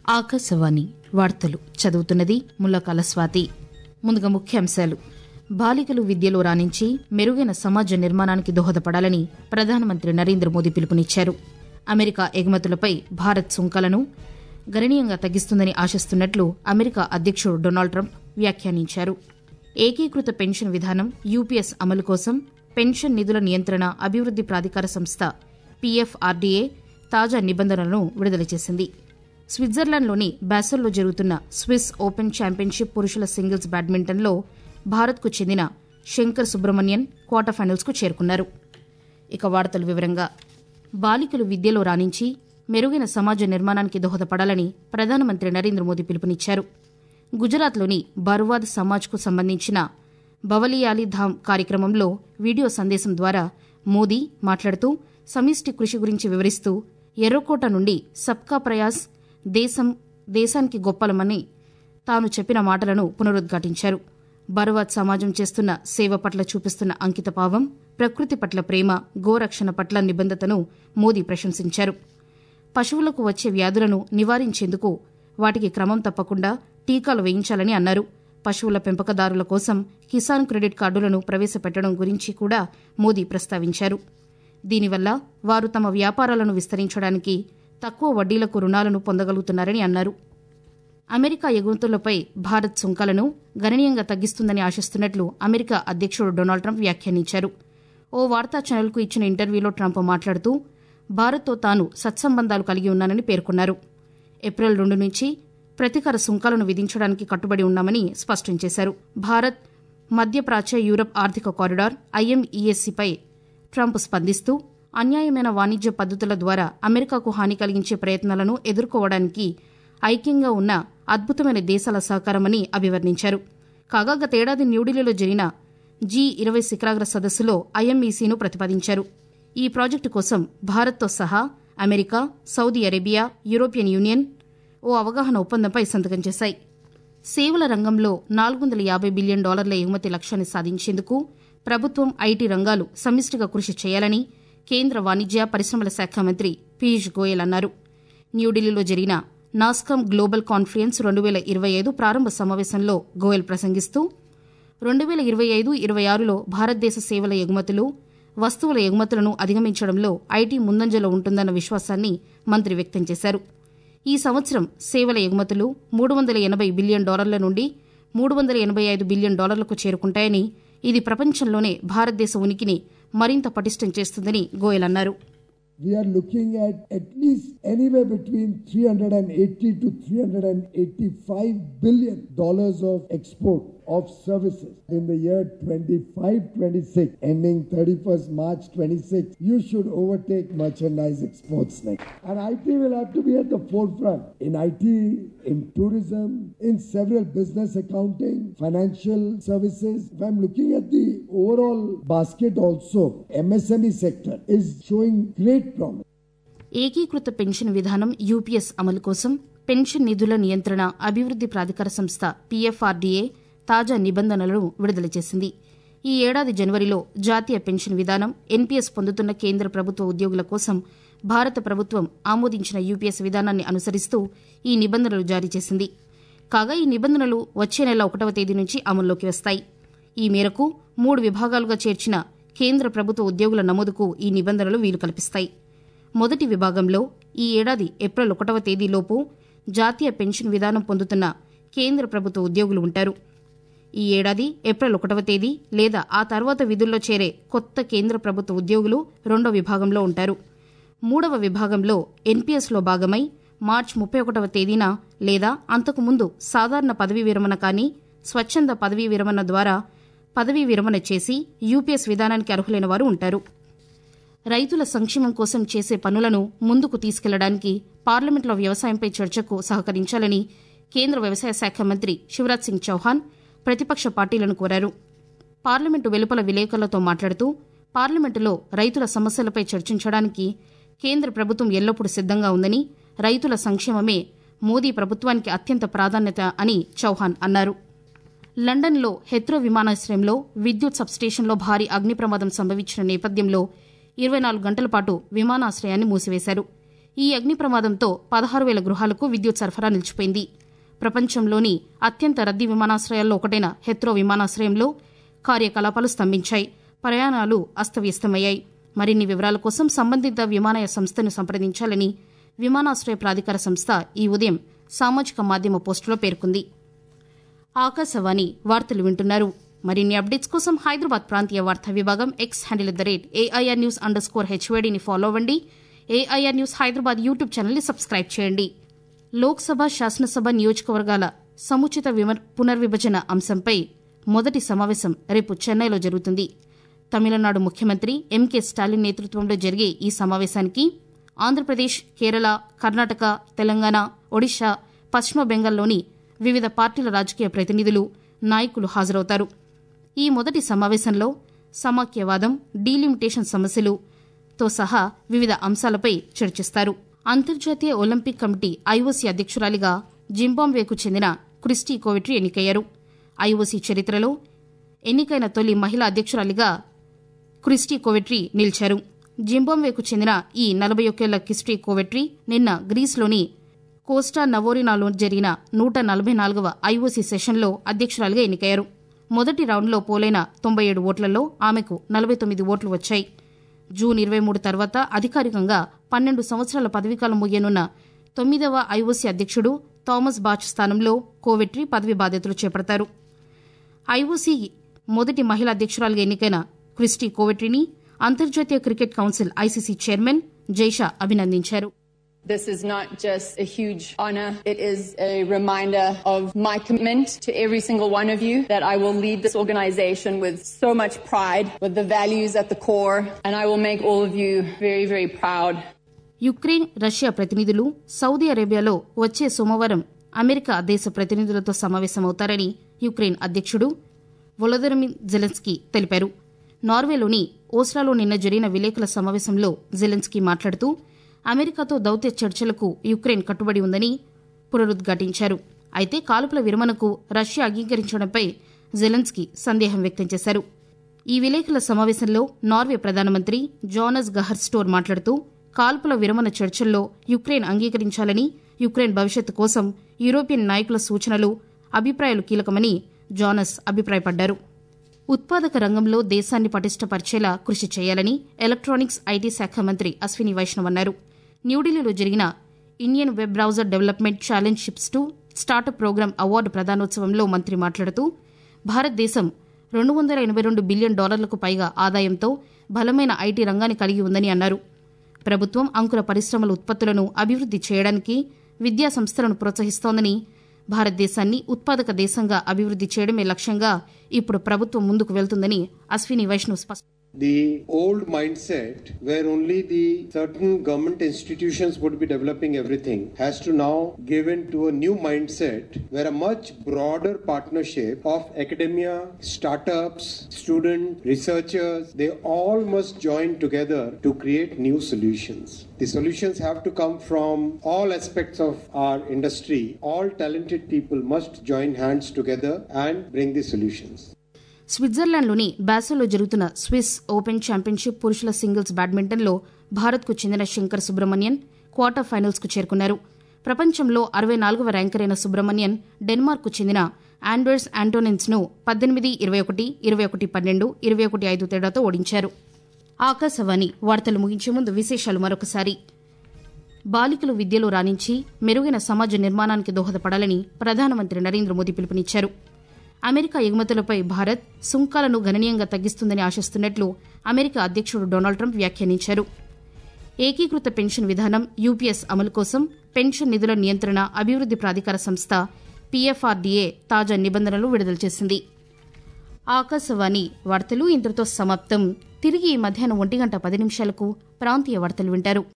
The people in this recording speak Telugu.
ఆకాశవాణి వార్తలు చదువుతున్నది ముల్లకాల స్వాతి ముందుగా ముఖ్యాంశాలు బాలికలు విద్యలో రాణించి మెరుగైన సమాజ నిర్మాణానికి దోహదపడాలని ప్రధానమంత్రి నరేంద్ర మోదీ పిలుపునిచ్చారు అమెరికా ఎగుమతులపై భారత్ సుంకాలను గణనీయంగా తగ్గిస్తుందని ఆశిస్తున్నట్లు అమెరికా అధ్యక్షుడు డొనాల్డ్ ట్రంప్ వ్యాఖ్యానించారు ఏకీకృత పెన్షన్ విధానం యూపీఎస్ అమలు కోసం పెన్షన్ నిధుల నియంత్రణ అభివృద్ది ప్రాధికార సంస్థ పీఎఫ్ఆర్డీఏ తాజా నిబంధనలను విడుదల చేసింది స్విట్జర్లాండ్లోని బాసెల్లో జరుగుతున్న స్విస్ ఓపెన్ ఛాంపియన్షిప్ పురుషుల సింగిల్స్ బ్యాడ్మింటన్లో భారత్కు చెందిన శంకర్ సుబ్రహ్మణ్యన్ క్వార్టర్ ఫైనల్స్కు చేరుకున్నారు ఇక వార్తల వివరంగా బాలికలు విద్యలో రాణించి మెరుగైన సమాజ నిర్మాణానికి దోహదపడాలని ప్రధానమంత్రి నరేంద్ర మోదీ పిలుపునిచ్చారు గుజరాత్లోని బర్వాద్ సమాజ్కు సంబంధించిన బవలియాలి ధామ్ కార్యక్రమంలో వీడియో సందేశం ద్వారా మోదీ మాట్లాడుతూ సమిష్టి కృషి గురించి వివరిస్తూ ఎర్రకోట నుండి సబ్కా ప్రయాస్ దేశం దేశానికి గొప్పలమని తాను చెప్పిన మాటలను పునరుద్ఘాటించారు బర్వాద్ సమాజం చేస్తున్న సేవ పట్ల చూపిస్తున్న అంకితభావం ప్రకృతి పట్ల ప్రేమ గోరక్షణ పట్ల నిబంధతను మోదీ ప్రశంసించారు పశువులకు వచ్చే వ్యాధులను నివారించేందుకు వాటికి క్రమం తప్పకుండా టీకాలు వేయించాలని అన్నారు పశువుల పెంపకదారుల కోసం కిసాన్ క్రెడిట్ కార్డులను ప్రవేశపెట్టడం గురించి కూడా మోదీ ప్రస్తావించారు దీనివల్ల వారు తమ వ్యాపారాలను విస్తరించడానికి తక్కువ వడ్డీలకు రుణాలను పొందగలుగుతున్నారని అన్నారు అమెరికా ఎగుమతులపై భారత్ సుంకాలను గణనీయంగా తగ్గిస్తుందని ఆశిస్తున్నట్లు అమెరికా అధ్యక్షుడు డొనాల్డ్ ట్రంప్ వ్యాఖ్యానించారు ఓ వార్తా ఛానల్కు ఇచ్చిన ఇంటర్వ్యూలో ట్రంప్ మాట్లాడుతూ భారత్తో తాను సత్సంబంధాలు కలిగి ఉన్నానని పేర్కొన్నారు ఏప్రిల్ రెండు నుంచి ప్రతీకార సుంకాలను విధించడానికి కట్టుబడి ఉన్నామని స్పష్టం చేశారు భారత్ మధ్యప్రాచ్య యూరప్ ఆర్థిక కారిడార్ ఐఎంఈఎస్సీపై ట్రంప్ స్పందిస్తూ అన్యాయమైన వాణిజ్య పద్ధతుల ద్వారా అమెరికాకు హాని కలిగించే ప్రయత్నాలను ఎదుర్కోవడానికి ఐక్యంగా ఉన్న అద్భుతమైన దేశాల సహకారమని అభివర్ణించారు కాగా గతేడాది న్యూఢిల్లీలో జరిగిన జీ ఇరవై శిఖరాగ్ర సదస్సులో ఐఎంఈసీను ప్రతిపాదించారు ఈ ప్రాజెక్టు కోసం భారత్తో సహా America Saudi Arabia European Union ఓ అవగాహన ఒప్పందంపై సంతకం చేశాయి సేవల రంగంలో నాలుగు వందల యాభై బిలియన్ డాలర్ల ఎగుమతి లక్ష్యాన్ని సాధించేందుకు ప్రభుత్వం ఐటీ రంగాలు సమిష్టిగా కృషి చేయాలని కేంద్ర వాణిజ్య పరిశ్రమల శాఖ మంత్రి పీయూష్ గోయల్ అన్నారు న్యూఢిల్లీలో జరిగిన నాస్కామ్ గ్లోబల్ కాన్ఫరెన్స్ రెండు వేల ఇరవై ఐదు ప్రారంభ సమావేశంలో గోయల్ ప్రసంగిస్తూ రెండు వేల ఇరవై ఐదు ఇరవై ఆరులో భారతదేశ సేవల ఎగుమతులు వస్తువుల ఎగుమతులను అధిగమించడంలో ఐటీ ముందంజలో ఉంటుందన్న విశ్వాసాన్ని మంత్రి వ్యక్తం చేశారు ఈ సంవత్సరం సేవల ఎగుమతులు మూడు వందల ఎనభై బిలియన్ డాలర్ల నుండి మూడు వందల ఎనభై ఐదు బిలియన్ డాలర్లకు చేరుకుంటాయని ఇది ప్రపంచంలోనే భారతదేశ ఉనికిని మరింత పటిష్టం చేస్తుందని గోయల్ అన్నారు we are looking at at least anywhere between 380 to 385 billion dollars of export of services in the year 25-26 ending 31st March 26 you should overtake merchandise exports next and IT will have to be at the forefront in IT in tourism in several business accounting financial services if I'm looking at the overall basket also MSME sector is showing great promise ఏకీకృత పెన్షన్ విధానం యూపీఎస్ అమలు కోసం పెన్షన్ నిధుల నియంత్రణ అభివృద్ది ప్రాధికార సంస్థ పీఎఫ్ఆర్డీఏ తాజా నిబంధనలను విడుదల చేసింది ఈ ఏడాది జనవరిలో జాతీయ పెన్షన్ విధానం ఎన్పీఎస్ పొందుతున్న కేంద్ర ప్రభుత్వ ఉద్యోగుల కోసం భారత ప్రభుత్వం ఆమోదించిన యూపీఎస్ విధానాన్ని అనుసరిస్తూ ఈ నిబంధనలు జారీ చేసింది కాగా ఈ నిబంధనలు వచ్చే నెల ఒకటవ తేదీ నుంచి అమల్లోకి వస్తాయి ఈ మేరకు మూడు విభాగాలుగా చేర్చిన కేంద్ర ప్రభుత్వ ఉద్యోగుల నమోదుకు ఈ నిబంధనలు వీలు కల్పిస్తాయి మొదటి విభాగంలో ఈ ఏడాది ఏప్రిల్ ఒకటవ తేదీలోపు జాతీయ పెన్షన్ విధానం పొందుతున్న కేంద్ర ప్రభుత్వ ఉద్యోగులు ఉంటారు ఈ ఏడాది ఏప్రిల్ ఒకటవ తేదీ లేదా ఆ తర్వాత విధుల్లో చేరే కొత్త కేంద్ర ప్రభుత్వ ఉద్యోగులు రెండో విభాగంలో ఉంటారు మూడవ విభాగంలో ఎన్పీఎస్లో భాగమై మార్చి ముప్పై ఒకటవ తేదీన లేదా అంతకుముందు సాధారణ పదవీ విరమణ కానీ స్వచ్ఛంద పదవీ విరమణ ద్వారా పదవీ విరమణ చేసి యూపీఎస్ విధానానికి అర్హులైన వారు ఉంటారు రైతుల సంక్షేమం కోసం చేసే పనులను ముందుకు తీసుకెళ్లడానికి పార్లమెంట్లో వ్యవసాయంపై చర్చకు సహకరించాలని కేంద్ర వ్యవసాయ శాఖ మంత్రి శివరాజ్ సింగ్ చౌహాన్ ప్రతిపక్ష పార్టీలను కోరారు పార్లమెంటు వెలుపల విలేకరులతో మాట్లాడుతూ పార్లమెంటులో రైతుల సమస్యలపై చర్చించడానికి కేంద్ర ప్రభుత్వం ఎల్లప్పుడూ సిద్దంగా ఉందని రైతుల సంక్షేమమే మోదీ ప్రభుత్వానికి అత్యంత ప్రాధాన్యత అని చౌహాన్ అన్నారు లండన్లో హెత్రో విమానాశ్రయంలో విద్యుత్ సబ్స్టేషన్లో భారీ అగ్ని ప్రమాదం సంభవించిన నేపథ్యంలో ఇరవై నాలుగు గంటల పాటు విమానాశ్రయాన్ని మూసివేశారు ఈ అగ్ని ప్రమాదంతో పదహారు వేల గృహాలకు విద్యుత్ సరఫరా నిలిచిపోయింది ప్రపంచంలోని అత్యంత రద్దీ విమానాశ్రయాల్లో ఒకటైన హెత్రో విమానాశ్రయంలో కార్యకలాపాలు స్తంభించాయి ప్రయాణాలు అస్తవ్యస్తమయ్యాయి మరిన్ని వివరాల కోసం సంబంధిత విమానయాన సంస్థను సంప్రదించాలని విమానాశ్రయ ప్రాధికార సంస్థ ఈ ఉదయం సామాజిక మాధ్యమ పోస్టులో పేర్కొంది ఆకాశవాణి వార్తలు వింటున్నారు మరిన్ని అప్డేట్స్ కోసం హైదరాబాద్ ప్రాంతీయ వార్తా విభాగం X handle at the rate AIR news under score హెచ్వేడిని ఫాలో అవ్వండి ఏఐఆర్ న్యూస్ హైదరాబాద్ యూట్యూబ్ ఛానల్ని సబ్స్క్రైబ్ చేయండి లోక్సభ శాసనసభ నియోజకవర్గాల సముచిత విమర్- పునర్విభజన అంశంపై మొదటి సమావేశం రేపు చెన్నైలో జరుగుతుంది తమిళనాడు ముఖ్యమంత్రి ఎంకే స్టాలిన్ నేతృత్వంలో జరిగే ఈ సమావేశానికి ఆంధ్రప్రదేశ్ కేరళ కర్ణాటక తెలంగాణ ఒడిశా పశ్చిమ బెంగాల్లోని వివిధ పార్టీల రాజకీయ ప్రతినిధులు నాయకులు హాజరవుతారు ఈ మొదటి సమావేశంలో సమాఖ్యవాదం డీలిమిటేషన్ సమస్యలు తో సహా వివిధ అంశాలపై చర్చిస్తారు అంతర్జాతీయ ఒలింపిక్ కమిటీ ఐఓసీ అధ్యక్షురాలిగా జింబాబ్వేకు చెందిన క్రిస్టీ కోవిట్రీ ఎన్నికయ్యారు ఐఓసీ చరిత్రలో ఎన్నికైన తొలి మహిళా అధ్యక్షురాలిగా క్రిస్టీ కోవెట్రీ నిలిచారు జింబాబ్వేకు చెందిన ఈ నలభై ఒక్కేళ్ల క్రిస్టీ కోవెట్రీ నిన్న గ్రీస్లోని కోస్టా నవోరినాలో జరిగిన నూట నలభై నాలుగవ ఐఓసీ సెషన్లో అధ్యక్షురాలిగా ఎన్నికయ్యారు మొదటి రౌండ్లో పోలైన తొంభై ఏడు ఓట్లలో ఆమెకు నలభై తొమ్మిది ఓట్లు వచ్చాయి జూన్ ఇరవై మూడు తర్వాత అధికారికంగా పన్నెండు సంవత్సరాల పదవీకాలం ముగియనున్న తొమ్మిదవ ఐఓసీ అధ్యక్షుడు థామస్ బాచ్ స్థానంలో కోవెట్రీ పదవి బాధ్యతలు చేపడతారు ఐఓసీ మొదటి మహిళా అధ్యక్షురాలుగా ఎన్నికైన క్రిస్టీ కోవెట్రీని అంతర్జాతీయ cricket council ICC chairman Jay Shah అభినందించారు This is not just a huge honor. It is a reminder of my commitment to every single one of you that I will lead this organization with so much pride, with the values at the core, and I will make all of you very, very proud. Ukraine Russia ప్రతినిధులు సౌదీ అరేబియాలో వచ్చే సోమవారం అమెరికా దేశ ప్రతినిధులతో సమావేశమవుతారని యుక్రెయిన్ అధ్యక్షుడు వొలదరమిన్ జెలెన్స్కీ తెలిపారు నార్వేలోని ఓస్లాలో నిన్న జరిగిన విలేకరుల సమావేశంలో జెలెన్స్కీ మాట్లాడుతూ అమెరికాతో దౌత్య చర్చలకు యుక్రెయిన్ కట్టుబడి ఉందని పునరుద్ఘాటించారు అయితే కాల్పుల విరమణకు రష్యా అంగీకరించడంపై జెలెన్స్కీ సందేహం వ్యక్తం చేశారు ఈ విలేకరుల సమావేశంలో నార్వే ప్రధానమంత్రి జోనస్ గహర్ స్టోర్ మాట్లాడుతూ కాల్పుల విరమణ చర్చల్లో యుక్రెయిన్ అంగీకరించాలని యుక్రెయిన్ భవిష్యత్తు కోసం యూరోపియన్ నాయకుల సూచనలు అభిప్రాయాలు కీలకమని జోనస్ అభిప్రాయపడ్డారు ఉత్పాదక రంగంలో దేశాన్ని పటిష్టపరిచేలా కృషి చేయాలని ఎలక్ట్రానిక్స్ ఐటీ శాఖ మంత్రి అశ్విని వైష్ణవ్ అన్నారు న్యూఢిల్లీలో జరిగిన Indian web browser development challenge ships to startup programme award ప్రదానోత్సవంలో మంత్రి మాట్లాడుతూ భారతదేశం రెండు వందల ఎనభై రెండు బిలియన్ డాలర్లకు పైగా ఆదాయంతో బలమైన ఐటీ రంగాన్ని కలిగి ఉందని అన్నారు ప్రభుత్వం అంకుర పరిశ్రమల ఉత్పత్తులను అభివృద్ది చేయడానికి విద్యా సంస్థలను ప్రోత్సహిస్తోందని భారతదేశాన్ని ఉత్పాదక దేశంగా అభివృద్ది చేయడమే లక్ష్యంగా ఇప్పుడు ప్రభుత్వం ముందుకు వెళ్తుందని అశ్విని వైష్ణవ్ స్పష్టం the old mindset where only the certain government institutions would be developing everything has to now give in to a new mindset where a much broader partnership of academia, startups, students, researchers, they all must join together to create new solutions. The solutions have to come from all aspects of our industry. All talented people must join hands together and bring the solutions. స్విట్జర్లాండ్లోని బాసోలో జరుగుతున్న స్విస్ ఓపెన్ ఛాంపియన్షిప్ పురుషుల సింగిల్స్ బ్యాడ్మింటన్లో భారత్కు చెందిన శంకర్ సుబ్రహ్మణ్యన్ క్వార్టర్ ఫైనల్స్కు చేరుకున్నారు ప్రపంచంలో అరవై నాలుగవ ర్యాంకరైన సుబ్రహ్మణ్యన్ డెన్మార్క్కు చెందిన ఆండర్స్ యాంటోనిన్స్ను పద్దెనిమిది ఇరవై ఒకటి ఇరవై ఒకటి పన్నెండు ఇరవై ఒకటి ఐదు తేడాతో ఓడించారు ఆకాశవాణి వార్తలు ముగించే ముందు విశేషాలు మరొకసారి బాలికలు విద్యలో రాణించి మెరుగైన సమాజ నిర్మాణానికి దోహదపడాలని ప్రధానమంత్రి నరేంద్ర మోదీ పిలుపునిచ్చారు అమెరికా ఎగుమతులపై భారత్ సుంకాలను గణనీయంగా తగ్గిస్తుందని ఆశిస్తున్నట్లు అమెరికా అధ్యక్షుడు డొనాల్డ్ ట్రంప్ వ్యాఖ్యానించారు ఏకీకృత పెన్షన్ విధానం యూపీఎస్ అమలు కోసం పెన్షన్ నిధుల నియంత్రణ అభివృద్ది ప్రాధికార సంస్థ పీఎఫ్ఆర్డీఏ తాజా నిబంధనలు విడుదల చేసింది ఆకాశవాణి వార్తలు ఇంతటితో సమాప్తం తిరిగి ఈ మధ్యాహ్నం ఒంటి గంట పది నిమిషాలకు ప్రాంతీయ వార్తలు వింటారు